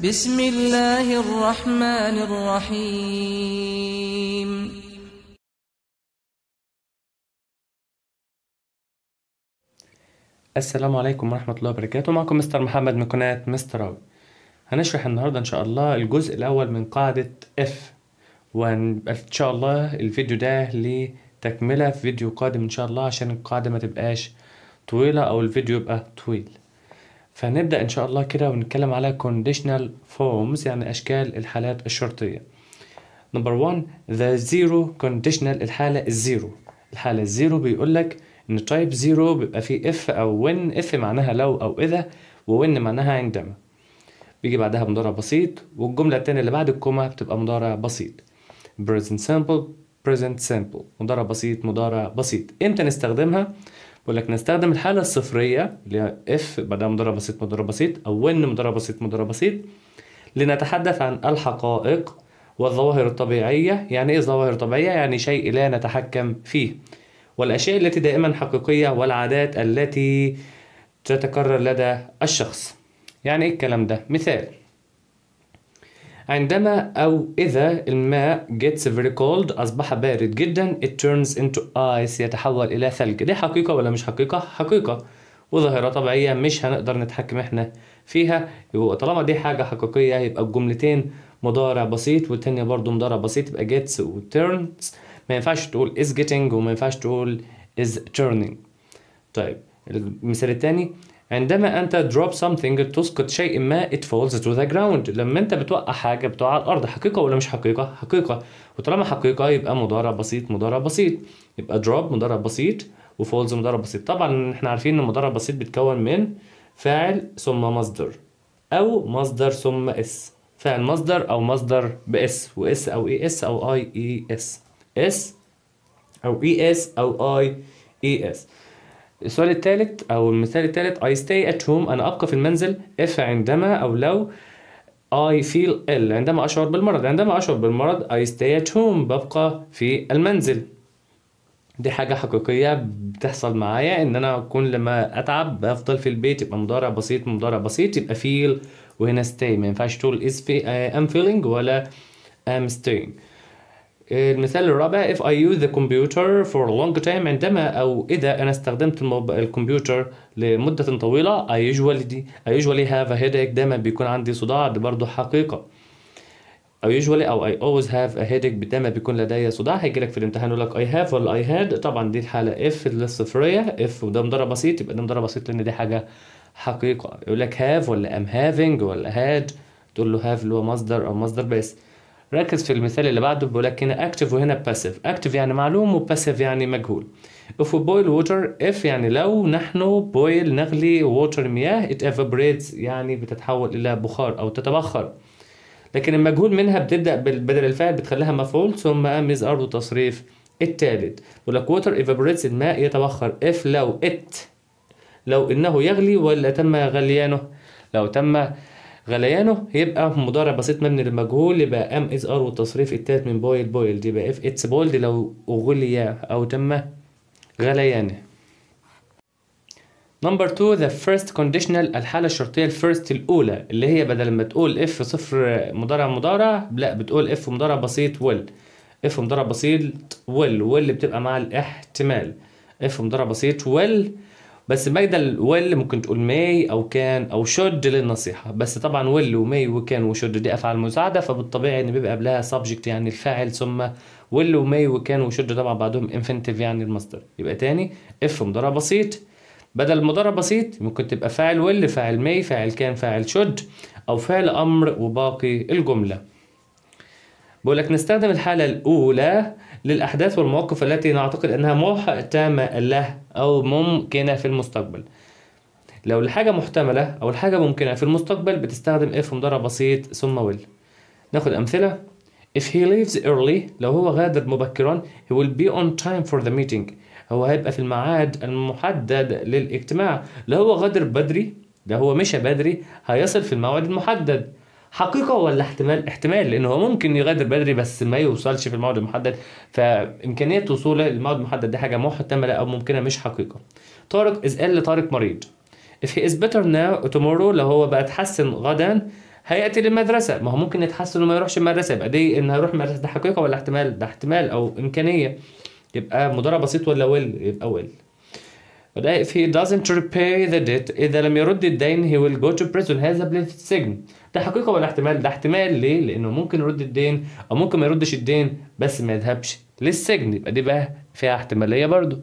بسم الله الرحمن الرحيم السلام عليكم ورحمة الله وبركاته معكم مستر محمد من قناة مستر راوي هنشرح النهاردة إن شاء الله الجزء الأول من قاعدة F وإن شاء الله الفيديو ده لتكملة في فيديو قادم إن شاء الله عشان القاعدة ما تبقاش طويلة أو الفيديو يبقى طويل فهنبدأ إن شاء الله كده ونتكلم على conditional forms يعني أشكال الحالات الشرطية نمبر 1 the zero conditional الحالة الزيرو الحالة الزيرو بيقول لك إن تايب زيرو بيبقى فيه if أو when if معناها لو أو إذا و when معناها عندما بيجي بعدها مضارع بسيط والجملة التانية اللي بعد الكوما بتبقى مضارع بسيط present simple present simple مضارع بسيط مضارع بسيط امتى نستخدمها بقول لك نستخدم الحالة الصفرية اللي هي if بعدها مضارع بسيط مضارع بسيط أو when مضارع بسيط مضارع بسيط لنتحدث عن الحقائق والظواهر الطبيعية يعني إيه ظواهر طبيعية؟ يعني شيء لا نتحكم فيه والأشياء التي دائما حقيقية والعادات التي تتكرر لدى الشخص يعني إيه الكلام ده؟ مثال عندما أو إذا الماء gets very cold أصبح بارد جدا it turns into ice يتحول إلى ثلج دي حقيقة ولا مش حقيقة؟ حقيقة وظاهرة طبيعية مش هنقدر نتحكم احنا فيها يبقى طالما دي حاجة حقيقية يبقى الجملتين مضارع بسيط والتانية برضو مضارع بسيط يبقى gets و turns ما ينفعش تقول is getting وما ينفعش تقول is turning طيب المثال التاني عندما انت drop something تسقط شيء ما it falls to the ground لما انت بتوقع حاجه بتقع على الارض حقيقه ولا مش حقيقه حقيقه وطالما حقيقه يبقى مضارع بسيط مضارع بسيط يبقى drop مضارع بسيط وفولز مضارع بسيط طبعا احنا عارفين ان مضارع بسيط بيتكون من فاعل ثم مصدر او مصدر ثم اس فاعل مصدر او مصدر باس واس او اي اس او اي اي اس اس او اي اس او اي اي اس السؤال الثالث او المثال الثالث I stay at home انا ابقى في المنزل if عندما او لو I feel ill عندما اشعر بالمرض عندما اشعر بالمرض I stay at home ببقى في المنزل دي حاجة حقيقية بتحصل معايا ان انا اكون لما اتعب بفضل في البيت يبقى مضارع بسيط مضارع بسيط يبقى feel وهنا stay ما ينفعش تقول is في I'm feeling ولا I'm staying المثال الرابع if I use the computer for a long time عندما أو إذا أنا استخدمت الموب... الكمبيوتر لمدة طويلة I usually I usually have a headache دايما بيكون عندي صداع دي برضو حقيقة أو usually أو I always have a headache دايما بيكون لدي صداع هيجي لك في الامتحان يقول لك I have ولا I had طبعا دي الحالة if الصفرية if وده مضارع بسيط يبقى ده مضارع بسيط لأن دي حاجة حقيقة يقول لك have ولا am having ولا had تقول له have اللي هو مصدر أو مصدر بس ركز في المثال اللي بعده بيقول لك هنا اكتف وهنا باسيف اكتف يعني معلوم وباسيف يعني مجهول if we boil water if يعني لو نحن boil نغلي water مياه it evaporates يعني بتتحول الى بخار او تتبخر لكن المجهول منها بتبدا بدل الفعل بتخليها مفعول ثم امز ارض تصريف الثالث بيقول لك water evaporates الماء يتبخر if لو it لو انه يغلي ولا تم غليانه لو تم غليانه يبقى مضارع بسيط مبني للمجهول يبقى ام از ار والتصريف التالت من بويل بويل دي يبقى اف اتس بولد لو غلي او تم غليانه نمبر 2 ذا فيرست كونديشنال الحاله الشرطيه الفيرست الاولى اللي هي بدل ما تقول اف صفر مضارع مضارع لا بتقول اف مضارع بسيط ويل اف مضارع بسيط ويل ويل بتبقى مع الاحتمال اف مضارع بسيط ويل بس بدل will ممكن تقول may او كان او should للنصيحة بس طبعا will ومay وكان وشود دي افعال مساعدة فبالطبيعي ان بيبقى قبلها subject يعني الفاعل ثم will ومay وكان وشود طبعا بعدهم infinitive يعني المصدر يبقى تاني if مضارع بسيط بدل مضارع بسيط ممكن تبقى فاعل will فاعل may فاعل كان فاعل should او فعل امر وباقي الجملة بقول لك نستخدم الحالة الأولى للأحداث والمواقف التي نعتقد أنها محتملة له أو ممكنة في المستقبل لو الحاجة محتملة أو الحاجة ممكنة في المستقبل بتستخدم if مضارع بسيط ثم will ناخد أمثلة if he leaves early لو هو غادر مبكرا he will be on time for the meeting هو هيبقى في الميعاد المحدد للاجتماع لو هو غادر بدري لو هو مشى بدري هيصل في الموعد المحدد حقيقة ولا احتمال؟ احتمال لأن هو ممكن يغادر بدري بس ما يوصلش في الموعد المحدد فإمكانية وصوله للموعد المحدد دي حاجة محتملة أو ممكنة مش حقيقة. طارق is ill طارق مريض. If he is better now tomorrow لو هو بقى اتحسن غدا هياتي للمدرسه ما هو ممكن يتحسن وما يروحش المدرسه يبقى دي ان هيروح المدرسه ده حقيقه ولا احتمال ده احتمال او امكانيه يبقى مضارع بسيط ولا ويل يبقى ويل وده if he doesn't repay the debt إذا لم يرد الدين he will go to prison هيذهب للسجن ده حقيقة ولا احتمال؟ ده احتمال ليه؟ لأنه ممكن يرد الدين أو ممكن ما يردش الدين بس ما يذهبش للسجن يبقى دي بقى فيها احتمالية برضو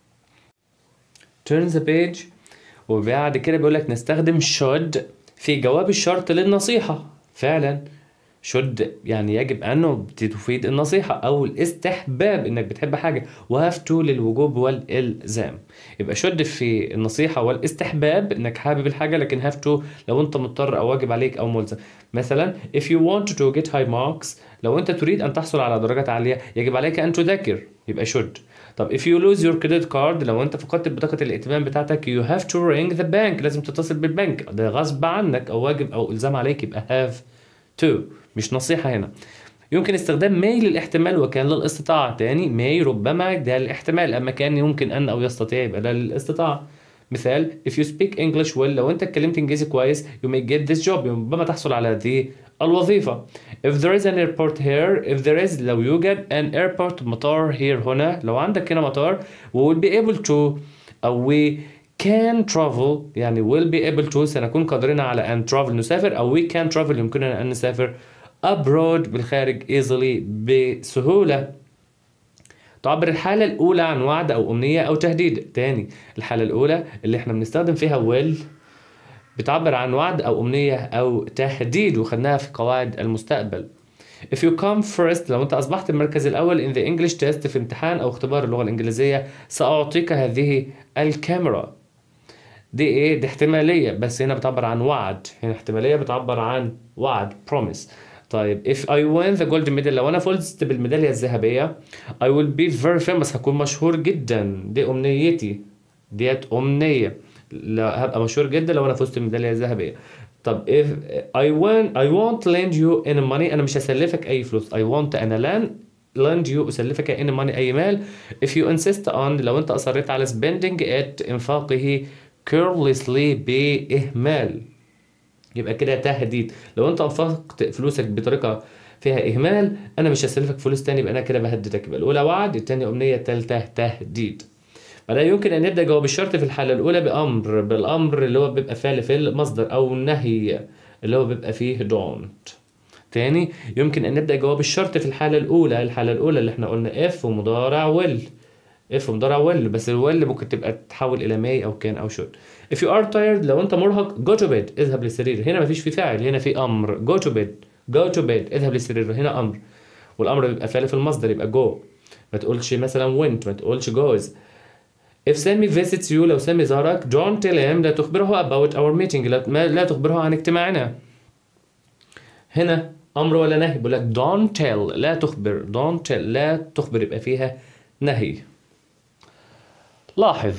turn the page وبعد كده بيقول لك نستخدم should في جواب الشرط للنصيحة فعلا should يعني يجب أنه تفيد النصيحة أو الاستحباب إنك بتحب حاجة و have to للوجوب والإلزام يبقى should في النصيحة والاستحباب إنك حابب الحاجة لكن have to لو أنت مضطر أو واجب عليك أو ملزم مثلا if you want to get high marks لو أنت تريد أن تحصل على درجات عالية يجب عليك أن تذاكر يبقى should طب if you lose your credit card لو انت فقدت بطاقة الائتمان بتاعتك you have to ring the bank لازم تتصل بالبنك ده غصب عنك او واجب او الزام عليك يبقى have to مش نصيحة هنا يمكن استخدام may للاحتمال وكان للاستطاعة تاني may ربما ده الاحتمال اما كان يمكن ان او يستطيع يبقى ده للاستطاعة مثال if you speak English well لو انت اتكلمت انجليزي كويس you may get this job ربما تحصل على ذي الوظيفة if there is an airport here if there is لو يوجد an airport مطار here هنا لو عندك هنا مطار we will be able to أو we can travel يعني will be able to سنكون قادرين على أن travel نسافر أو we can travel يمكننا أن نسافر abroad بالخارج easily بسهولة تعبر الحالة الأولى عن وعد أو أمنية أو تهديد تاني الحالة الأولى اللي احنا بنستخدم فيها will بتعبر عن وعد أو أمنية أو تهديد وخدناها في قواعد المستقبل If you come first لو أنت أصبحت المركز الأول in the English test في امتحان أو اختبار اللغة الإنجليزية سأعطيك هذه الكاميرا دي إيه؟ دي احتمالية بس هنا بتعبر عن وعد هنا احتمالية بتعبر عن وعد promise طيب if I win the gold medal لو أنا فزت بالميدالية الذهبية I will be very famous هكون مشهور جدا دي أمنيتي ديت أمنية لا هبقى مشهور جدا لو انا فزت بالميداليه الذهبيه طب if I want I won't lend you any money انا مش هسلفك اي فلوس I want انا lend lend you اسلفك any money اي مال if you insist on لو انت اصريت على spending it انفاقه carelessly باهمال يبقى كده تهديد لو انت انفقت فلوسك بطريقه فيها اهمال انا مش هسلفك فلوس تاني يبقى انا كده بهددك يبقى الاولى وعد التانية امنيه التالتة تهديد فلا يمكن ان يبدا جواب الشرط في الحاله الاولى بامر بالامر اللي هو بيبقى فعل في المصدر او نهي اللي هو بيبقى فيه don't تاني يمكن ان نبدا جواب الشرط في الحاله الاولى الحاله الاولى اللي احنا قلنا اف ومضارع will اف ومضارع will بس الويل ممكن تبقى تتحول الى may او كان او should if you are tired لو انت مرهق go to bed اذهب للسرير هنا مفيش في فاعل هنا في امر go to bed go to bed اذهب للسرير هنا امر والامر بيبقى فعل في المصدر يبقى go ما تقولش مثلا went ما تقولش goes If Sammy visits you لو سامي زارك don't tell him لا تخبره about our meeting لا, ما لا تخبره عن اجتماعنا هنا أمر ولا نهي بيقول لك don't tell لا تخبر don't tell لا تخبر يبقى فيها نهي لاحظ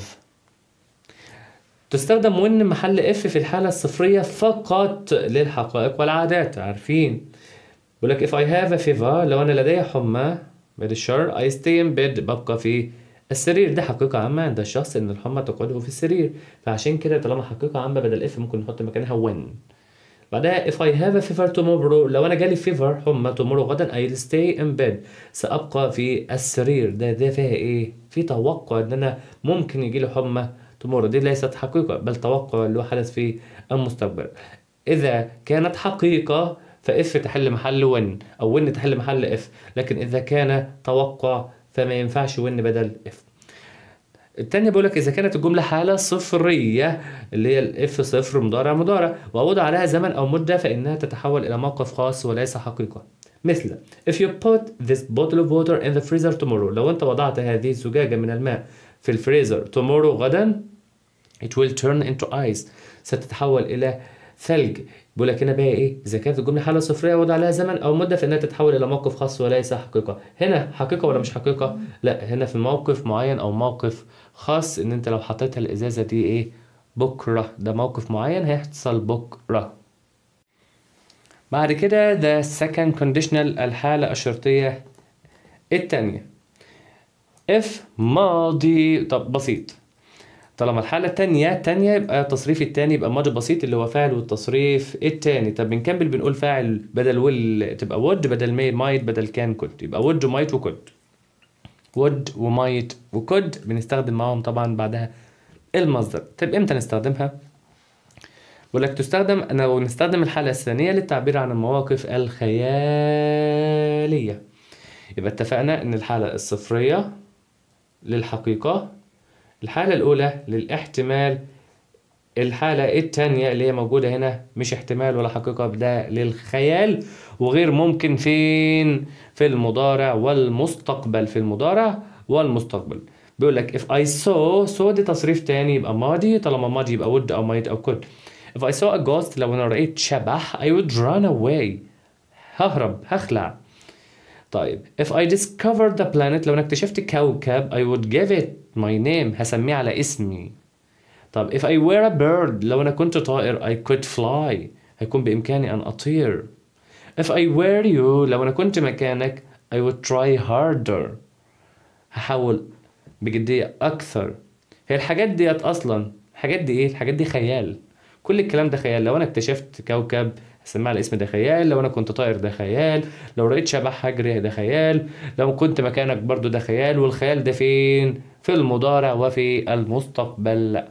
تستخدم when محل اف في الحالة الصفرية فقط للحقائق والعادات عارفين بيقول لك if I have a fever لو أنا لدي حمى بعد الشر I stay in bed ببقى في السرير ده حقيقة عامة عند الشخص إن الحمى تقعده في السرير فعشان كده طالما حقيقة عامة بدل اف ممكن نحط مكانها when بعدها if I have a fever tomorrow لو أنا جالي fever حمى tomorrow غدا I'll stay in bed سأبقى في السرير ده ده فيها إيه؟ في توقع إن أنا ممكن يجيلي حمى tomorrow دي ليست حقيقة بل توقع اللي هو حدث في المستقبل إذا كانت حقيقة فاف تحل محل when أو when تحل محل اف لكن إذا كان توقع فما ينفعش when بدل اف التانية بيقول لك إذا كانت الجملة حالة صفرية اللي هي الاف صفر مضارع مضارع ووضع عليها زمن أو مدة فإنها تتحول إلى موقف خاص وليس حقيقة مثل if you put this bottle of water in the freezer tomorrow لو أنت وضعت هذه الزجاجة من الماء في الفريزر tomorrow غدا it will turn into ice ستتحول إلى ثلج بيقول لك هنا بقى ايه اذا كانت الجمله حاله صفريه وضع عليها زمن او مده فانها تتحول الى موقف خاص وليس حقيقه هنا حقيقه ولا مش حقيقه لا هنا في موقف معين او موقف خاص ان انت لو حطيتها الازازه دي ايه بكره ده موقف معين هيحصل بكره بعد كده the second conditional الحاله الشرطيه الثانيه if ماضي طب بسيط طالما الحالة التانية التانية يبقى التصريف التاني يبقى ماضي بسيط اللي هو فاعل والتصريف التاني طب بنكمل بنقول فاعل بدل will تبقى would بدل may might بدل can could يبقى would وmight وcould would وmight وcould بنستخدم معاهم طبعا بعدها المصدر طب امتى نستخدمها؟ بقول لك تستخدم انا ونستخدم الحالة الثانية للتعبير عن المواقف الخيالية يبقى اتفقنا ان الحالة الصفرية للحقيقة الحالة الأولى للاحتمال الحالة التانية اللي هي موجودة هنا مش احتمال ولا حقيقة ده للخيال وغير ممكن فين في المضارع والمستقبل في المضارع والمستقبل بيقول لك if I saw saw دي تصريف تاني يبقى ماضي طالما ماضي يبقى would أو might أو could if I saw a ghost لو أنا رأيت شبح I would run away ههرب هخلع طيب if I discovered the planet لو انا اكتشفت كوكب I would give it my name هسميه على اسمي طب if I were a bird لو انا كنت طائر I could fly هيكون بإمكاني أن أطير if I were you لو أنا كنت مكانك I would try harder هحاول بجدية أكثر هي الحاجات ديت أصلا الحاجات دي إيه؟ الحاجات دي خيال كل الكلام ده خيال لو أنا اكتشفت كوكب هسميه على اسم ده خيال لو انا كنت طائر ده خيال لو رأيت شبح هجري ده خيال لو كنت مكانك برضو ده خيال والخيال ده فين في المضارع وفي المستقبل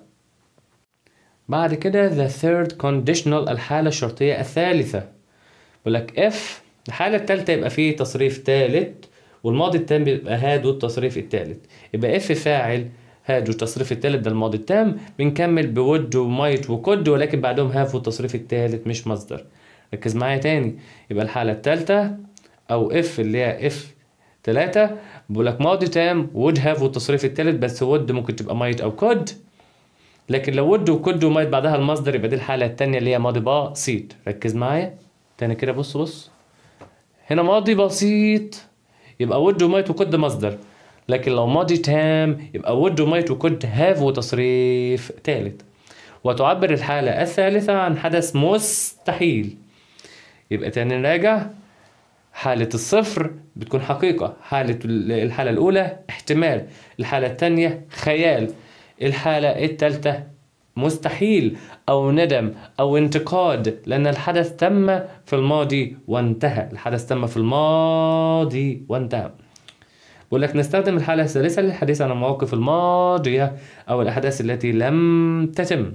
بعد كده the third conditional الحالة الشرطية الثالثة بقول لك if الحالة الثالثة يبقى فيه تصريف ثالث والماضي التام بيبقى هاد والتصريف الثالث يبقى if فاعل هاد والتصريف الثالث ده الماضي التام بنكمل بود ومايت وكود ولكن بعدهم هاف والتصريف الثالث مش مصدر ركز معايا تاني يبقى الحالة الثالثة أو اف اللي هي اف ثلاثة بقول لك ماضي تام would have والتصريف الثالث بس would ممكن تبقى might أو could لكن لو would وكود ومايت بعدها المصدر يبقى دي الحالة التانية اللي هي ماضي بسيط ركز معايا تاني كده بص بص هنا ماضي بسيط يبقى would ومايت وكود مصدر لكن لو ماضي تام يبقى would ومايت وكود have وتصريف ثالث وتعبر الحالة الثالثة عن حدث مستحيل يبقى تاني نراجع حالة الصفر بتكون حقيقة حالة الحالة الأولى احتمال الحالة الثانية خيال الحالة الثالثة مستحيل أو ندم أو انتقاد لأن الحدث تم في الماضي وانتهى الحدث تم في الماضي وانتهى بقول لك نستخدم الحالة الثالثة للحديث عن المواقف الماضية أو الأحداث التي لم تتم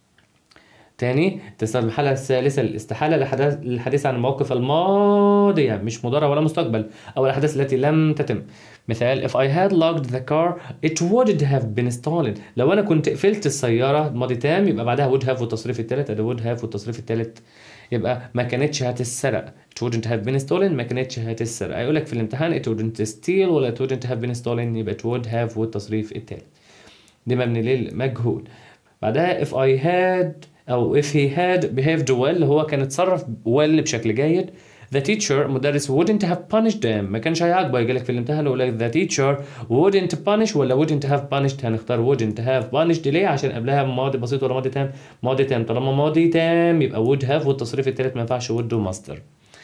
تاني تستخدم الحالة الثالثة للاستحالة للحدث- للحديث عن المواقف الماضية مش مضارع ولا مستقبل أو الأحداث التي لم تتم مثال if I had locked the car it wouldn't have been stolen لو أنا كنت قفلت السيارة ماضي تام يبقى بعدها would have والتصريف الثالث أدي would have والتصريف الثالث يبقى ما كانتش هتتسرق it wouldn't have been stolen ما كانتش هتتسرق هيقول لك في الامتحان it wouldn't steal ولا it wouldn't have been stolen يبقى it would have والتصريف الثالث دي مبني للمجهول بعدها if I had أو if he had behaved well هو كان اتصرف well بشكل جيد the teacher مدرس wouldn't have punished them ما كانش هيعاقبه يجي لك في الامتحان يقول لك the teacher wouldn't punish ولا wouldn't have punished هنختار wouldn't have punished ليه عشان قبلها ماضي بسيط ولا ماضي تام ماضي تام طالما ماضي تام يبقى would have والتصريف التالت ما ينفعش would ومصدر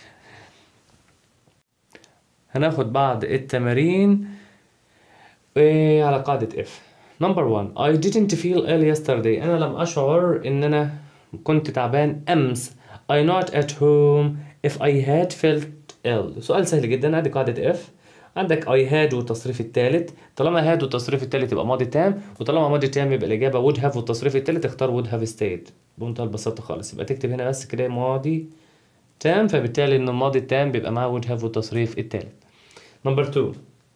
هناخد بعض التمارين إيه على قاعدة if number one I didn't feel ill yesterday أنا لم أشعر إن أنا كنت تعبان أمس I not at home if I had felt ill سؤال سهل جدا ادي قاعدة if عندك I had والتصريف الثالث طالما had والتصريف الثالث يبقى ماضي تام وطالما ماضي تام يبقى الإجابة would have والتصريف الثالث اختار would have stayed بمنتهى البساطة خالص يبقى تكتب هنا بس كده ماضي تام فبالتالي إن الماضي التام بيبقى معاه would have والتصريف الثالث number two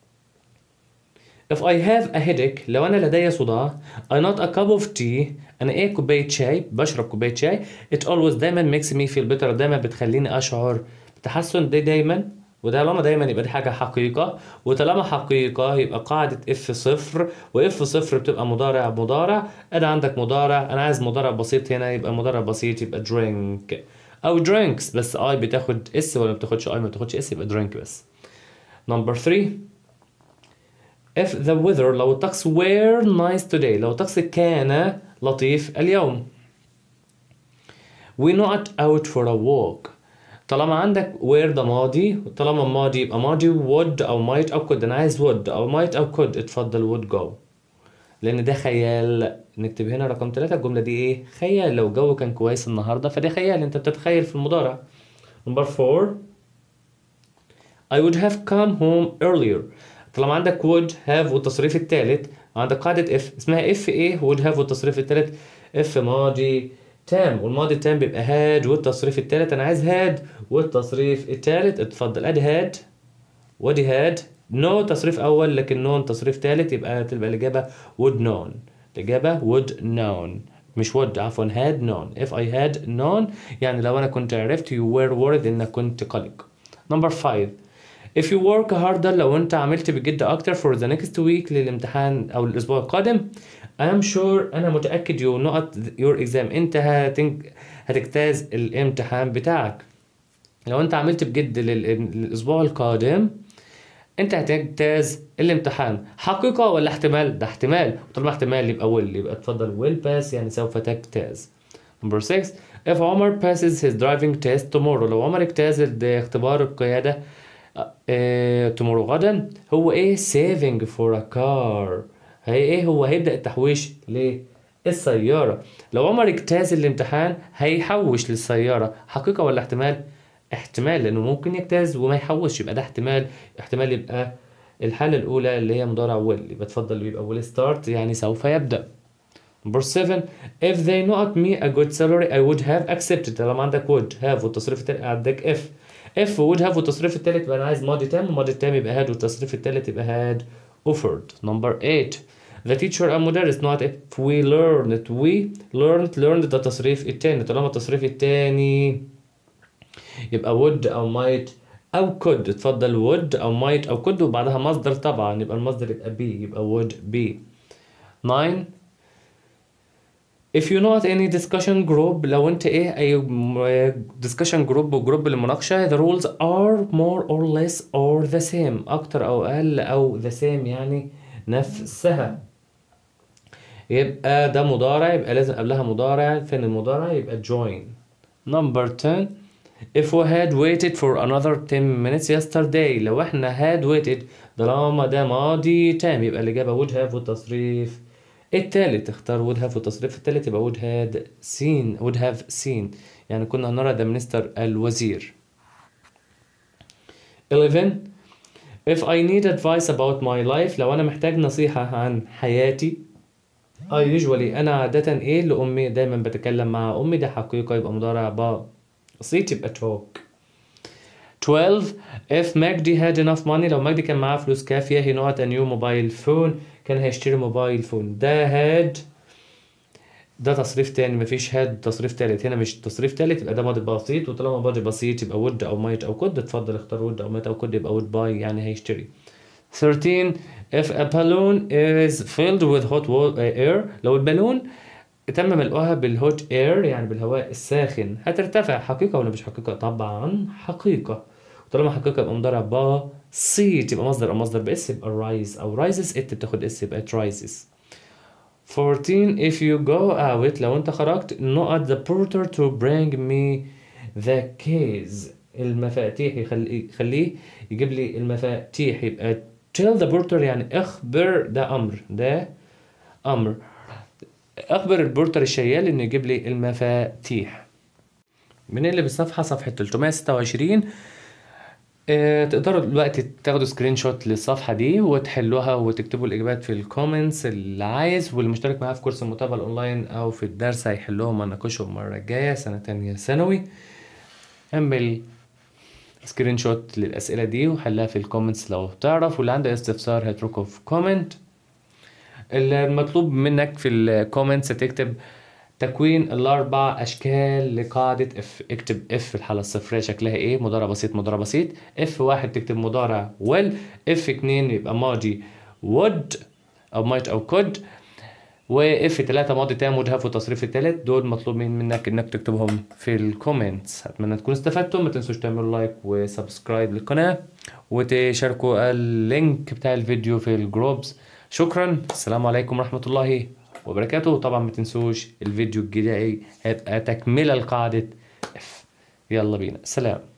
If I have a headache لو أنا لدي صداع I not a cup of tea أنا إيه كوباية شاي بشرب كوباية شاي It always دايما makes me feel better دايما بتخليني أشعر بتحسن دي دايما وطالما دايما يبقى دي حاجة حقيقة وطالما حقيقة يبقى قاعدة اف صفر واف صفر بتبقى مضارع مضارع أنا عندك مضارع أنا عايز مضارع بسيط هنا يبقى مضارع بسيط يبقى drink أو drinks بس اي بتاخد اس ولا ما بتاخدش اي ما بتاخدش اس يبقى drink بس number 3 if the weather لو الطقس were nice today لو الطقس كان لطيف اليوم we not out for a walk طالما عندك were ده ماضي طالما ماضي يبقى ماضي would أو might أو could أنا عايز would أو might أو could اتفضل would go لان ده خيال نكتب هنا رقم ثلاثة الجملة دي ايه خيال لو الجو كان كويس النهاردة فده خيال انت بتتخيل في المضارع نمبر 4 I would have come home earlier طالما عندك would have والتصريف الثالث عندك قاعدة if اسمها if ايه would have والتصريف الثالث if ماضي تام والماضي التام بيبقى had والتصريف الثالث انا عايز had والتصريف الثالث اتفضل ادي had وادي had no تصريف اول لكن نون تصريف ثالث يبقى تبقى الاجابه would known الاجابه would known مش would عفوا had known if I had known يعني لو انا كنت عرفت you were worried انك كنت قلق number 5 if you work harder لو انت عملت بجد اكتر for the next week للامتحان او الاسبوع القادم I'm sure انا متاكد you not your exam انت هتنك هتجتاز الامتحان بتاعك لو انت عملت بجد لل- للاسبوع القادم انت هتجتاز الامتحان حقيقة ولا احتمال ده احتمال وطالما احتمال يبقى will يبقى اتفضل will pass يعني سوف تجتاز number 6 if عمر passes his driving test tomorrow لو عمر اجتاز ال- اختبار القيادة اه tomorrow غدا هو ايه saving for a car هي ايه هو هيبدأ التحويش للسيارة لو عمر اجتاز الامتحان هيحوش للسيارة حقيقة ولا احتمال احتمال لانه ممكن يجتاز وما يحوش يبقى ده احتمال احتمال يبقى الحالة الأولى اللي هي مضارع will يبقى اتفضل يبقى will start يعني سوف يبدأ Number 7 If they not me a good salary I would have accepted طالما عندك would have والتصريف التالت عندك if if would have والتصريف التالت يبقى أنا عايز ماضي تام والماضي التام يبقى had والتصريف التالت يبقى had offered Number 8 The teacher المدرس not if we learned we learned learned ده التصريف التاني طالما التصريف التاني يبقى would أو might أو could اتفضل would أو might أو could وبعدها مصدر طبعا يبقى المصدر يبقى be يبقى would be 9 If you not any discussion group لو انت ايه اي م- discussion group وجروب للمناقشة the rules are more or less or the same اكتر او اقل او the same يعني نفسها يبقى ده مضارع يبقى لازم قبلها مضارع فين المضارع يبقى join number 10 if we had waited for another 10 minutes yesterday لو احنا had waited طالما ده ماضي تام يبقى الإجابة would have والتصريف التالت اختار would have والتصريف التالت يبقى would had seen would have seen يعني كنا هنرى ده منستر الوزير 11 if I need advice about my life لو أنا محتاج نصيحة عن حياتي I usually أنا عادة إيه لأمي دايما بتكلم مع أمي ده حقيقة يبقى مضارع با بسيط يبقى talk 12 if مجدي had enough money لو مجدي كان معاه فلوس كافية he not a new mobile phone كان هيشتري موبايل فون ده had ده تصريف تاني مفيش had تصريف تالت هنا مش تصريف تالت يبقى ده ماضي بسيط وطالما ماضي بسيط يبقى would أو might أو could اتفضل اختار would أو might أو could يبقى would buy يعني هيشتري 13 if a balloon is filled with hot wa- air لو البالون تم ملؤها بالهوت اير يعني بالهواء الساخن هترتفع حقيقة ولا مش حقيقة؟ طبعا حقيقة طالما حقيقة يبقى مضارع بسيط يبقى مصدر أو مصدر بإس يبقى rise أو rises it بتاخد إس يبقى it rises 14 if you go out لو أنت خرجت not the porter to bring me the keys المفاتيح يخلي يخليه يجيب لي المفاتيح يبقى tell the porter يعني اخبر ده أمر ده أمر اخبر البورتر الشيال انه يجيب لي المفاتيح بنقلب الصفحه صفحه 326 اه تقدروا دلوقتي تاخدوا سكرين شوت للصفحه دي وتحلوها وتكتبوا الاجابات في الكومنتس اللي عايز واللي مشترك معايا في كورس المتابعه الاونلاين او في الدرس هيحلوهم اناقشهم المره الجايه سنه تانية ثانوي اعمل سكرين شوت للاسئله دي وحلها في الكومنتس لو تعرف واللي عنده استفسار هيتركه في كومنت المطلوب منك في الكومنتس تكتب تكوين الاربع اشكال لقاعده اف اكتب اف في الحاله الصفريه شكلها ايه مضارع بسيط مضارع بسيط اف واحد تكتب مضارع will اف اتنين يبقى ماضي would او might او could واف تلاتة ماضي تام would have والتصريف التالت دول مطلوب من منك انك تكتبهم في الكومنتس اتمنى تكونوا استفدتم ما تنسوش تعملوا لايك وسبسكرايب للقناه وتشاركوا اللينك بتاع الفيديو في الجروبز شكرا السلام عليكم ورحمة الله وبركاته طبعا ما تنسوش الفيديو الجاي هيبقى تكملة لقاعدة اف يلا بينا سلام